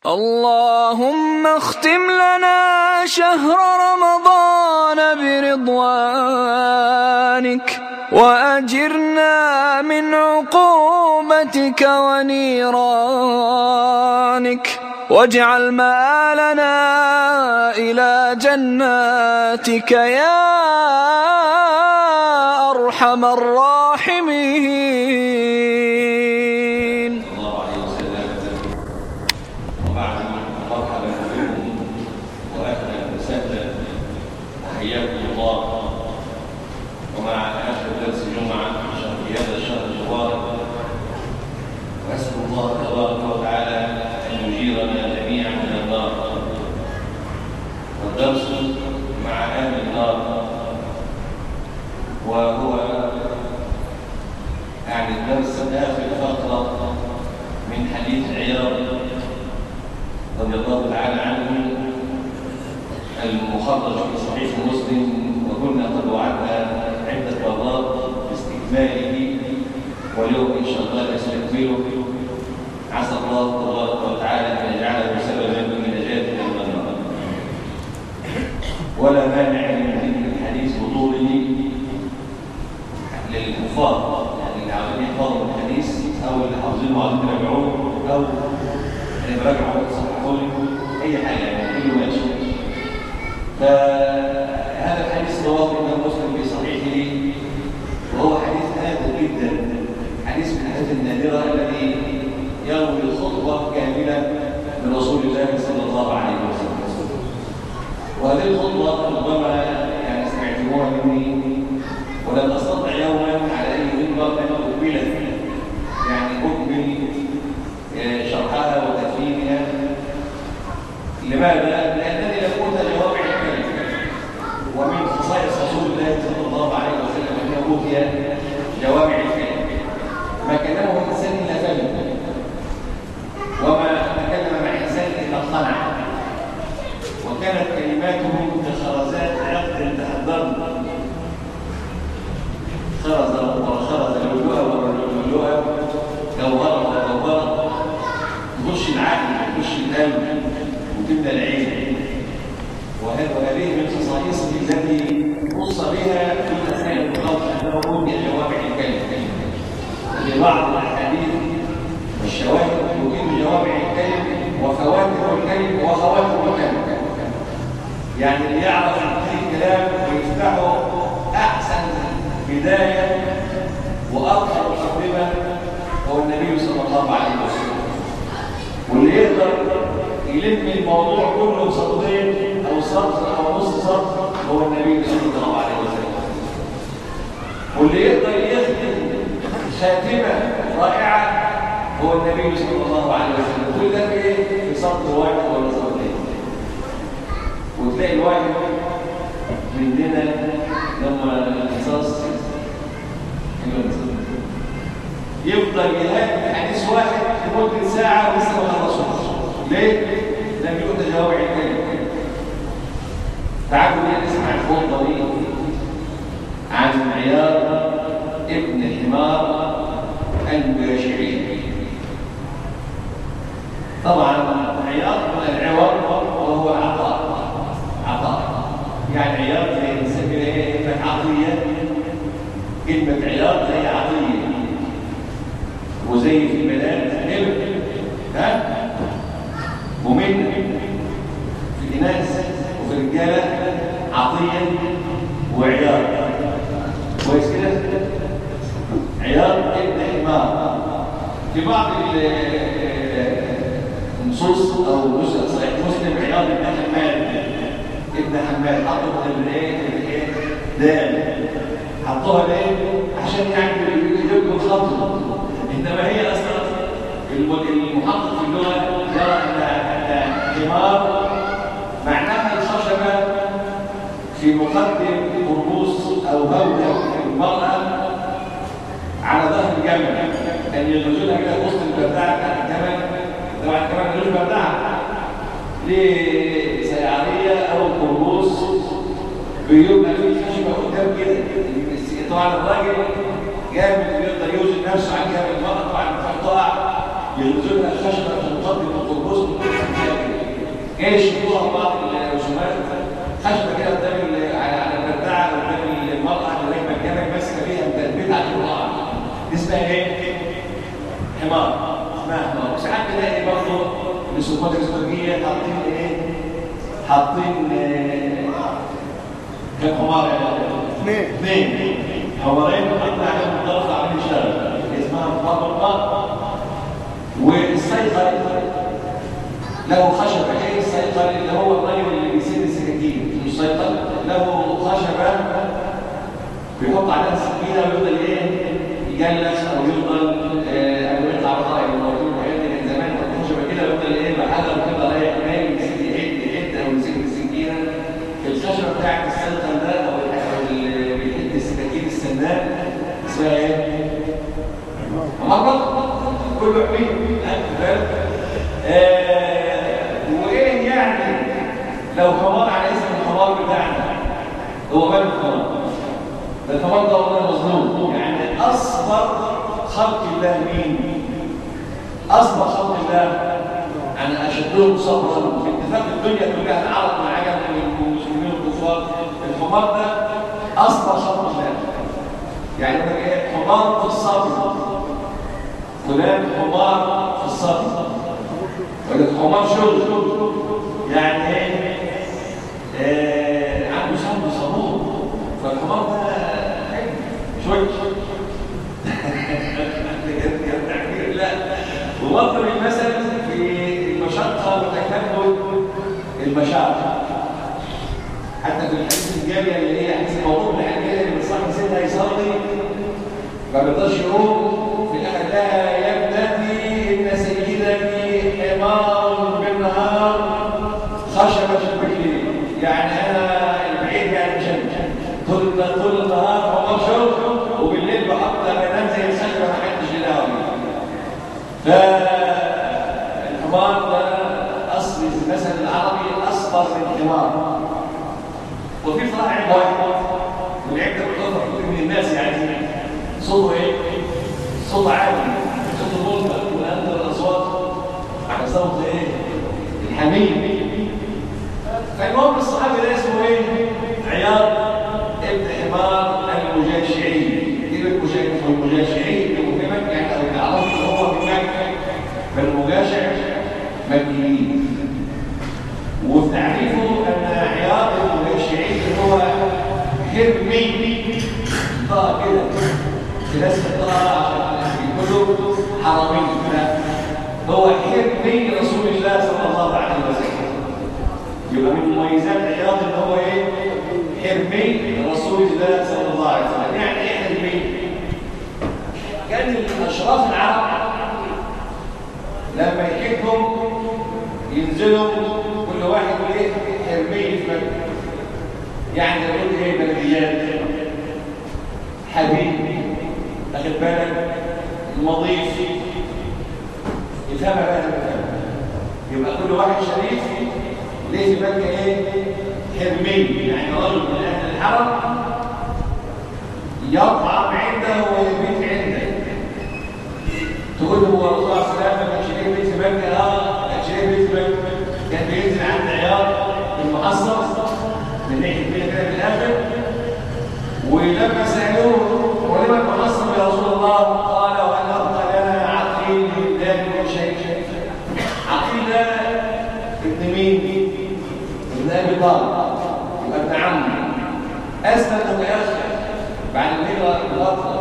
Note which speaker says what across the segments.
Speaker 1: اللهم اختم لنا شهر رمضان برضوانك وأجرنا من عقوبتك ونيرانك واجعل مآلنا إلى جناتك يا أرحم الراحمين
Speaker 2: الله عليه وسلم وبعد مرحبا بكم واهلا وسهلا وحياكم الله ومع اخر درس جمعه في هذا الشهر المبارك واسال الله تبارك وتعالى ان يجيرنا جميعا من النار والدرس مع اهل النار وهو يعني الدرس آخر فقرة من حديث عياض رضي الله تعالى عنه المخرج في صحيح مسلم وكنا قد وعدنا عدة مرات باستكماله واليوم إن شاء الله نستكمله عسى الله تبارك وتعالى أن يجعله سببا من نجاتنا من النار ولا مانع من ذكر الحديث بطوله للكفار يعني اللي عاوزين يحفظوا الحديث او اللي حافظينه وعاوزين يراجعوه او اللي براجعوا يصححوا لي اي حاجه يعني كله ماشي فهذا الحديث رواه الامام مسلم في صحيحه وهو حديث نادر جدا حديث من الحديث النادره الذي يروي الخطبه كامله من رسول الله صلى الله عليه وسلم وهذه الخطبه ربما يعني سمعتموها مني ولم استطع يوما على اي منبر ان اكملها يعني اكمل آه، شرحها وتفهيمها لماذا؟ لانني لم اوت جوامع الكلم ومن خصائص رسول الله صلى الله عليه وسلم انه اوتي جوامع الكلم ما كلمه انسان الا فهم وما تكلم مع انسان الا اقتنع وكانت كلماته كخرزات عقد تحضرنا خرز وخرز لؤلؤا ولؤلؤا جوهرا وجوهرا تخش العقل تخش القلب وتبدا العين وهذا وهذه من خصائصه التي خص بها في اثناء الخلق انه اوتي جوامع الكلم في بعض الاحاديث والشواهد يقيم جوامع الكلم وفواتح الكلم وخواتم الكلم يعني اللي يعرف الكلام ويفتحه احسن بداية وأرقى مقدمة هو النبي صلى الله عليه وسلم واللي يقدر يلم الموضوع كله سطرين أو سطر أو نص سطر هو النبي صلى الله عليه وسلم واللي يقدر يختم خاتمة رائعة هو النبي صلى الله عليه وسلم كل ده في ايه؟ في سطر واحد ولا سطرين وتلاقي الواحد مننا لما القصاص يفضل يهاجم حديث واحد لمده ساعه ولسه ما خلصوش ليه؟ لم يؤت جوامع الكلم تعالوا بقى نسمع الخطبه دي عن عياض ابن حمار الباشعي طبعا عياض من العوض وهو عطاء عطاء يعني عياض زي نسميها ايه كلمه عطيه كلمه عياض زي عطيه وزي في البلاد نبت ها ممل في الاناث وفي الرجاله عطيه وعياض كويس كده عياض ابن حمار في بعض النصوص او نسخ صحيح مسلم عياض ابن حماد ابن حماد حطوا من الايه الايه دال حطوها ليه عشان يعني يجيبوا الخط انما هي اصلا المحقق في اللغه يرى ان حمار معناها الخشبه في مقدم قربوس او هوده المراه على ظهر الجمل كان يغزلها كده في وسط البردعه بتاعت الجمل طبعا الجمل ملوش بردعه ليه سياريه او قربوس بيبقى فيه خشبه قدام كده طبعا الراجل جامد بيقدر يوزن نفسه عن جامد المرأة طبعا بتقع يغزلها خشبه تنقض القربوس جاي يشوفوها بعض الرسومات خشبه كده قدام ال- على على البدعه قدام المراه اللي راكبه الجمل ماسكه فيها متلبيه على القران دي اسمها ايه؟ حمار اسمها حمار وساعات تلاقي برضه الرسومات الزوجيه حاطين ايه؟ حاطين آه، كم حمار
Speaker 1: اثنين.
Speaker 2: اثنين حمارين وحطنا عليهم الضغط عاملين شغل اسمها مطابقه والسيطر له خشبه ايه السيطر اللي هو الرجل اللي بيسير السكاكين السيطر له خشبه بيحط عليها السكينه ويفضل ايه يجلس او يفضل آه، او يطلع بره الموضوع الحاجات دي كان زمان كانت خشبه كده ويفضل ايه بحاجه كده رايح جاي يمسك يحد يحد او يمسك السكينه الخشبه بتاعت السيطر ده او أو اللي بيحد السكاكين السنان اسمها ايه؟ مرة كله حبيب وايه يعني لو حمار على اسم الحمار بتاعنا هو مال الحمار ده الحمار ده والله مظلوم يعني اصبر خلق الله مين اصبر خلق الله يعني اشدهم صبرا باتفاق الدنيا كلها العرب والعجم والمسلمين والكفار الحمار ده اصبر خلق الله يعني يقول لك ايه حمار في الصبر فلان حمار في الصبر يقول لك حمار شغل يعني ايه آه، عنده صبر صبور فالحمار ده حلو شوي لا وضرب المثل في المشقه وتكبد المشاعر حتى في الحديث الجاريه اللي هي حديث الموضوع الحديث اللي صاحب سيدنا يصلي ما بيقدرش يقوم في الاخر لها يا ابنتي ان سيدك حمار بالنهار خشبه بالليل يعني انا البعيد يعني مش أنا. طول طول النهار حمار شغل وبالليل بحط بنام زي الخشبه ما حدش يلاقي فالحمار ده اصل المثل العربي اصفر من الحمار وفي صراحه عيب واحد والعيب ده بيتوفر كتير من الناس يعني صوته ايه؟ صوت عالي صوت الملك وانت الاصوات على صوت ايه؟ الحميد فالمهم الصحابي ده اسمه ايه؟ عياض ابن حمار المجاشعي كلمه مجاشعي المجاشعي المهمه يعني او العرب اللي هو من مكه فالمجاشع مكيين وفي تعريفه ان عياض المجاشعي هو هرمي طه كده في ناس الطه عشان يقولوا حرامي لا هو هرمي رسول الله صلى الله عليه وسلم يبقى من مميزات عياض ان هو ايه حرمي رسول الله صلى الله عليه وسلم يعني ايه حرمي كان الاشراف العرب لما يحبهم ينزلوا كل واحد ايه حرمي في مكه يعني نقول ايه بلديات حبيب اخد بالك المضيف يفهمها بقى يفهمها يبقى كل واحد شريف ليه في مكه ايه حرمي يعني رجل من اهل الحرم يطعم عنده ويبيت عنده تقول له هو الرسول عليه السلام ما كانش ليه بيت في مكه اه ما كانش ليه بيت في مكه كان بينزل عند عياض المحصص من ناحيه كده كده في الاخر ولما سالوه ولما المحصص يا رسول الله قال وان ابقى لنا عقيل لا من شيء عقيل ده ابن مين؟ ابن ابي طالب يبقى ابن عمي اسلم متاخر بعد الهجره الاطول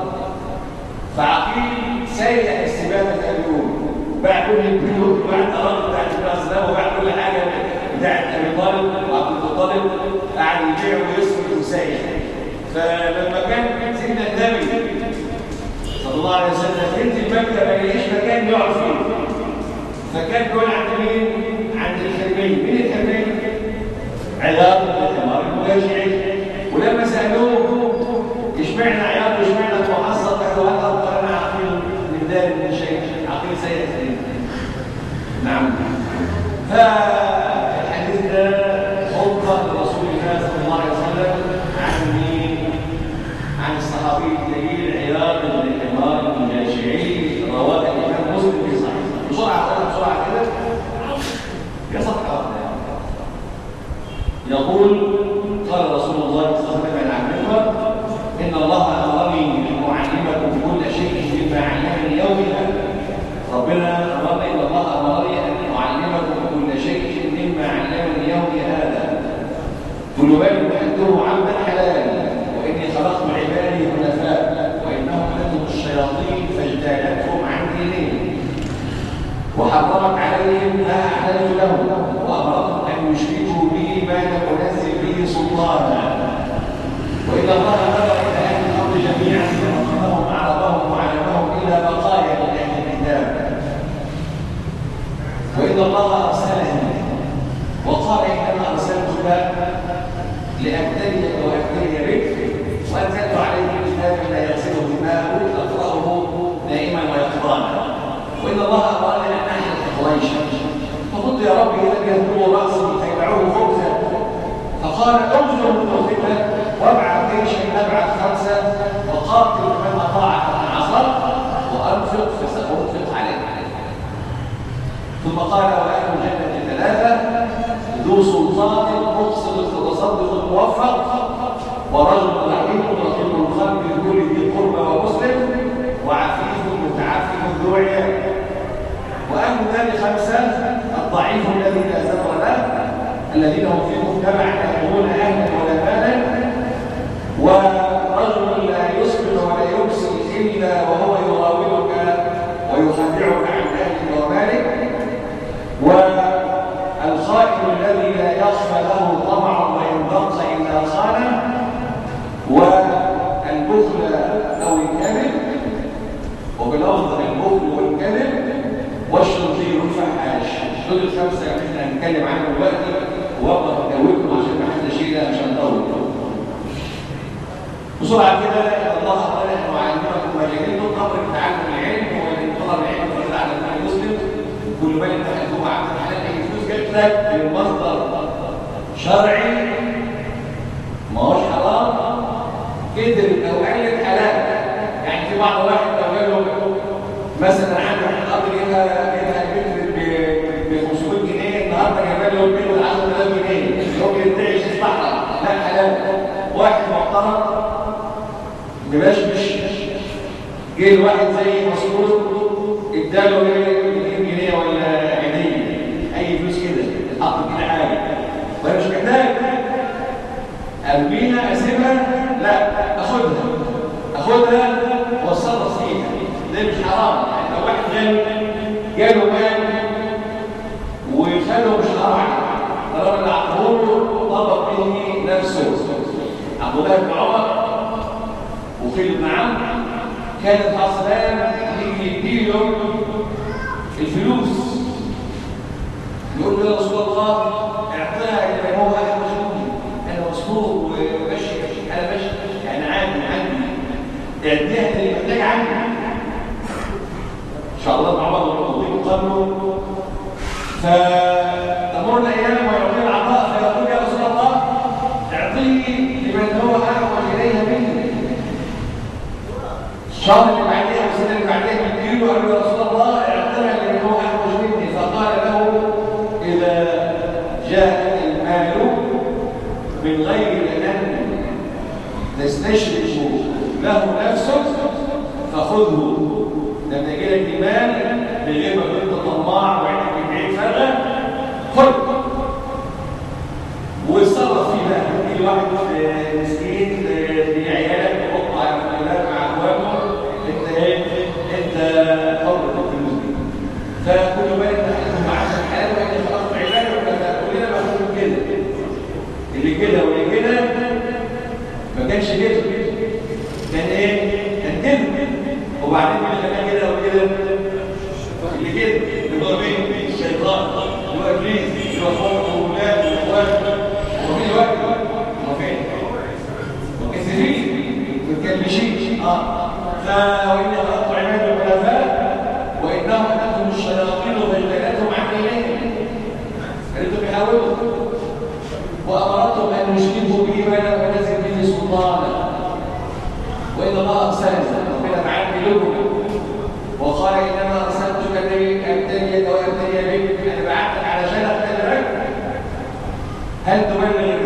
Speaker 2: فعقيل سيء استبانه اليوم باع كل البيوت وباع الارض بتاعت الاسلام وباع كل حاجه بتاعت ابي طالب وعبد المطلب قعد يبيع ويصرف وسايح فلما كان سيدنا النبي صلى الله عليه وسلم ينزل مكه ما يلاقيش مكان يقعد فيه فكان دول عند مين؟ عند الحرمين مين الحرمين؟ عياض الحمار المجاشعي ولما سالوه اشمعنى عياض واشمعنى المحصل قالوا هل انا عقيل من دار من شيء عقيل سيد سيد نعم فالحديث ده خطبه لرسول الله صلى الله عليه وسلم عن مين؟ عن الصحابي الجليل عياض بن الحمار المجاشعي رواه الامام مسلم في صحيحه بسرعه كده بسرعه كده يا صفحه واحده يقول قال رسول الله صلى الله عليه وسلم عن المنبر إن الله أمرني أن أعلمكم كل شيء مما علمني يومها ربنا أمرني إن الله أمرني أن أعلمكم كل شيء مما علمني يومي هذا كل بال أحده عبدا حلالا وإني خلقت عبادي حنفاء وإنهم لهم الشياطين فاجتالتهم عن دينهم وحرمت عليهم ما أحللت لهم وأمرتهم أن يشركوا بي ما لم أنزل به سلطانا وإذا الله نظر إلى أهل الأرض جميعا فأخذهم عرضهم وعلمهم إلى بقايا من أهل الكتاب وإذا الله أرسلني وقال إنما أرسلتك لأبتليك وأبتلي بك وأنزلت عليك الكتاب لا يغسله دماءه تقرأه نائما ويقظانا وإن الله أمرني أن أحلف قريشا فقلت يا ربي لم يهدوا رأسي فيدعوه خبزا فقال انظر من وابعث جيشا نبعث خمسة وقاتل من أطاعك من عصر وأنفق فسأنفق عليك ثم قال وأهل الجنة ثلاثة ذو سلطان مقصد متصدق موفق ورجل رحيم رحيم القلب لكل ذي قربى ومسلم وعفيف متعفف ذو عيال وأهل النار خمسة الضعيف الذي لا زبر له الذين هم في مجتمع يحكمون أهلا ولا مالا ورجل لا يصبر ولا يمسي إلا وهو يراودك ويخدعك عن أهلك ومالك والخائن الذي لا يخفى له طمع وإن ضغط إلا خانه والبخل أو الكذب وبلفظ البخل والكذب والشرطي الفحاش دول الخمسة اللي احنا هنتكلم عنهم دلوقتي وابقى هجاوبكم عشان ما حدش يجي عشان اطول بسرعة كده الله تعالى احنا وعلمكم مجانين دول امر تعلم العلم وان طلب العلم فرض على كل مسلم كل بال تحدثه عبد الحلال اي فلوس جت لك من مصدر شرعي ما هوش حرام قدر او قلت حلال يعني في بعض واحد لو قال له مثلا عنده الارض ليها ليها متر ب 500 جنيه النهارده جايب له البيت ب 10000 جنيه هو بيدعي يصلحها لا حلال واحد محترم مبشمش جه الواحد زي مسؤول اداله 200 جنيه ولا عينيه اي فلوس كده اتحط كده حاجه وانا مش محتاج ارميها اسيبها لا اخدها اخدها واتصرف فيها ده مش حرام يعني لو واحد غني جاله مال وخده مش حرام طالما اللي عقله طلب به نفسه عبد الله بن عمر وخيل بن عمرو كانت عصران يجي يديله الفلوس يقول له يا رسول الله اعطيها الى هو احد مني انا مسرور وماشي انا ماشي يعني عادي عندي اديها اللي محتاج عني ان شاء الله ابن عمر يقضي قبله فتمر الايام ويعطيه العطاء فيقول يا رسول الله اعطيه لمن هو احوج اليها مني الشهر اللي بعديها والسنه اللي بعديها بيديله قال له يا رسول الله اعطيها لمن هو احوج مني فقال له اذا جاء المال من غير ان تستشرك له نفسك فخذه لما يجي لك المال بغير ما كنت طماع وعينك بعيد فرقه خذ واتصرف فيه بقى في واحد مسكين لعيالك تحط على الاولاد مع اخوانهم انت ايه انت حر في الفلوس دي فكل بالك تحكم مع عشان حلال واحنا خلاص عباده ولا كلنا مفهوم كده اللي كده واللي كده ما كانش كده كان ايه كان كده وبعدين اللي كان كده وكده اللي كده اللي هو مين الشيطان اللي هو ابليس اللي هو اخوه واولاده واخواته وفي الوقت هو فين مكسرين متكلبشين اه فوإن خلقت عباد الخلفاء وإنهم أتتهم الشياطين فاجتنتهم عن دينهم قالوا بيحاولوا وأمرتهم أن يشركوا به ما لم ينزل به سلطانا وإن الله أرسلني ربنا تعالى لكم وقال إنما أرسلتك لأبتليك وأبتلي بك أنا بعتك علشان أبتلي بك هل تبلغ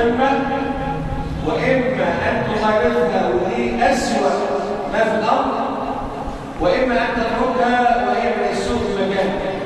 Speaker 2: مهمة وإما أن تخالفها ودي أسوأ ما في الأرض وإما أن تتركها وهي من السوء في مكانها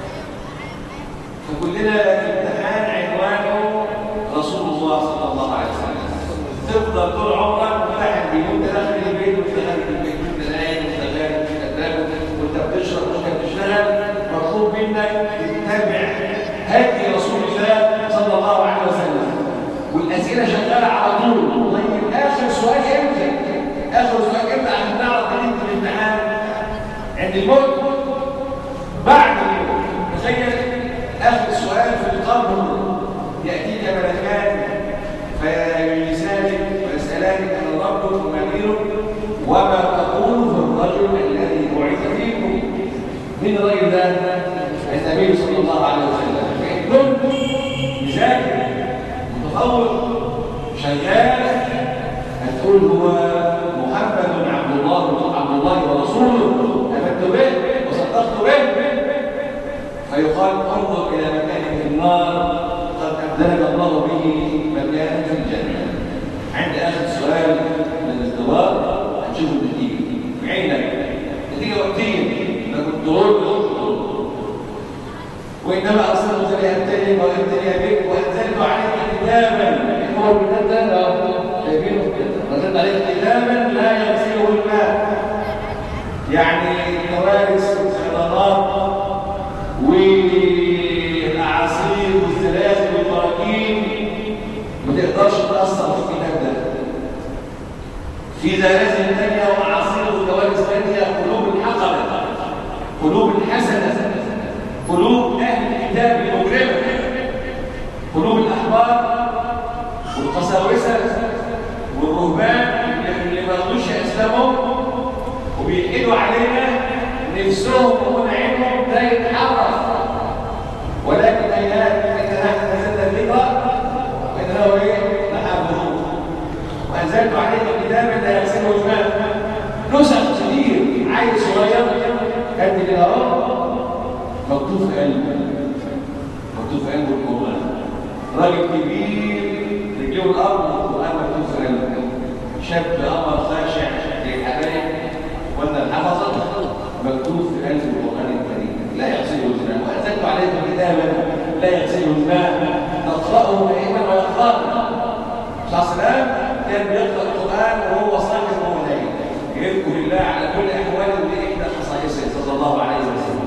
Speaker 2: فكلنا الامتحان عنوانه رسول الله صلى الله عليه وسلم تفضل طول عمرك ممتحن بيه وانت داخل البيت وانت داخل البيت وانت نايم وانت غايب وانت تاكل وانت بتشرب وانت بتشتغل مطلوب منك تتبع هدي رسول الله صلى الله عليه وسلم والاسئله شغاله على طول طيب اخر سؤال امتى؟ اخر سؤال امتى عشان نعرف ان انت الامتحان عند الموت بعد الموت تخيل اخر سؤال في القبر ياتيك ملكان فيجلسانك ويسالانك عن ربك وما دينك وما تقول في الرجل الذي بعث فيكم من الرجل ده النبي صلى الله عليه وسلم فان كنت مذاكر متفوق شغال هتقول هو محمد عبد الله عبد الله ورسوله امنت به وصدقت به فيقال انظر الى مكانك في النار قد ابدلك الله به مكانا في الجنه عند اخر سؤال من الاختبار هتشوف النتيجه بعينك نتيجه وقتيه انك الضرور وانما ارسلت لابتلي وابتلي بك وانزلت عليك كتابا هو الكتاب ده شايفينه نزلت عليك كتابا لا يغسله الماء يعني الكوارث والسيطرات والاعاصير والزلازل والبراكين ما تقدرش تاثر في الكتاب ده في زلازل ثانيه واعاصير وكوارث ثانيه قلوب الحقبه قلوب الحسنه قلوب اهل الكتاب المجرمه قلوب الاحبار والقساوسه والرهبان اللي ما رضوش يسلموا وبيلحدوا علينا نفسهم ونعيمهم لا يتحرك ولكن ايات ان نحن نزلنا الذكر وانه ايه لحافظون وانزلت عليك كتابا لا يغسله الماء نسخ كتير عيل صغير قد كده اهو مكتوب في قلبه مكتوب في قلبه القران راجل كبير رجليه الارض القران مكتوب في قلبه شاب امر خاشع للحبايب ولا الحفظه مكتوب في قلب القران الكريم لا يغسله الماء وانزلت عليك كتابا لا يغسله الماء تقراه دائما ويقرا صلى الله عليه وسلم كان بيقرا القران وهو صاحب مولاي يذكر الله على كل احواله باحدى خصائصه صلى الله عليه وسلم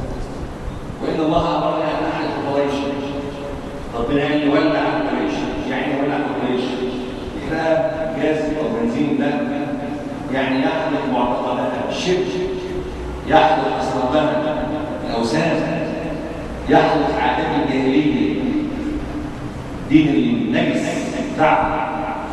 Speaker 2: وان الله امرنا ان نحرق قريش ربنا قال لي ولع عن قريش يعني ولع عن قريش احنا جاز او بنزين ده يعني يحرق معتقداتها الشرك يحرق اسرارها الاوثان يحرق عادات الجاهليه دين النجس بتاعها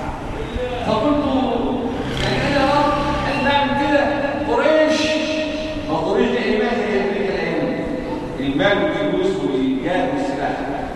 Speaker 2: فقلت يعني انا رب ان نعمل كده قريش ما قريش دي ايمان هي امريكا الايام المال والفلوس والجاه والسلاح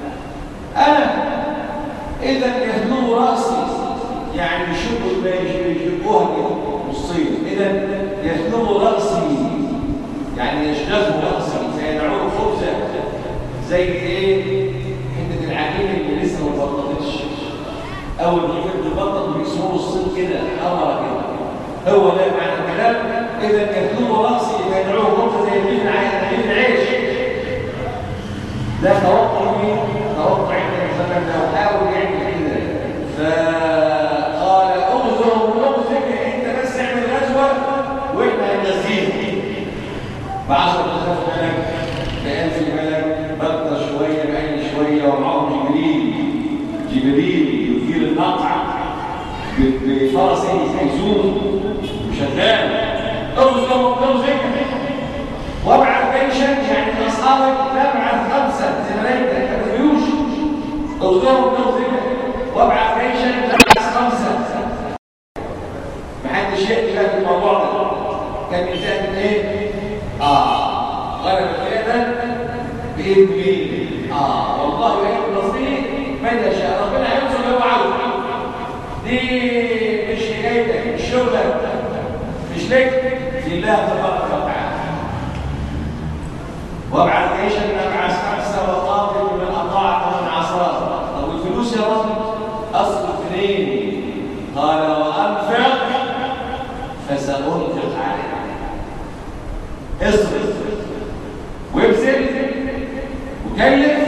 Speaker 2: انا اذا يهدوا راسي يعني يشقوا يشقوها كده نصين اذا يهدوا راسي يعني يشغلوا راسي سيدعون خبزه زي ايه حته العجين اللي لسه ما اتبططتش اول ما يجيب البطط بيسموه الصين كده حمرا كده هو ده معنى الكلام اذا يهدوا راسي يدعوه خبزه زي الجبن العيش ده توقع مين؟ توقع النبي صلى الله عليه وسلم لو حاول يعمل كده فقال اغزر ونغزك انت بس اعمل غزوه واحنا هنغزيك بعشر تخاف ملك بألف ملك بطة شوية بعين شوية ومعهم جبريل جبريل يثير النقع بفرس حيزون وشغال اغزر ونغزك وابعث جيشا يعني اصحابك تبعث خمسه زي ملائكه كالجيوش اغزروا بنفسك وابعث جيشا تبعث خمسه محدش يحكي لك الموضوع ده كان انتهى من ايه؟ اه غلب الفئه باذن مين؟ اه والله يحب نصير من يشاء ربنا هينصر اللي هو عاوزه دي مش حكايتك مش شغلك مش لك لله تبارك وتعالى وابعث جيشا نبعث خمسه وقاتل من اطاعك ومن عصاك طب الفلوس يا رب أصرف منين قال وأنفق فسأنفق عليك اصرف وابذل وكلف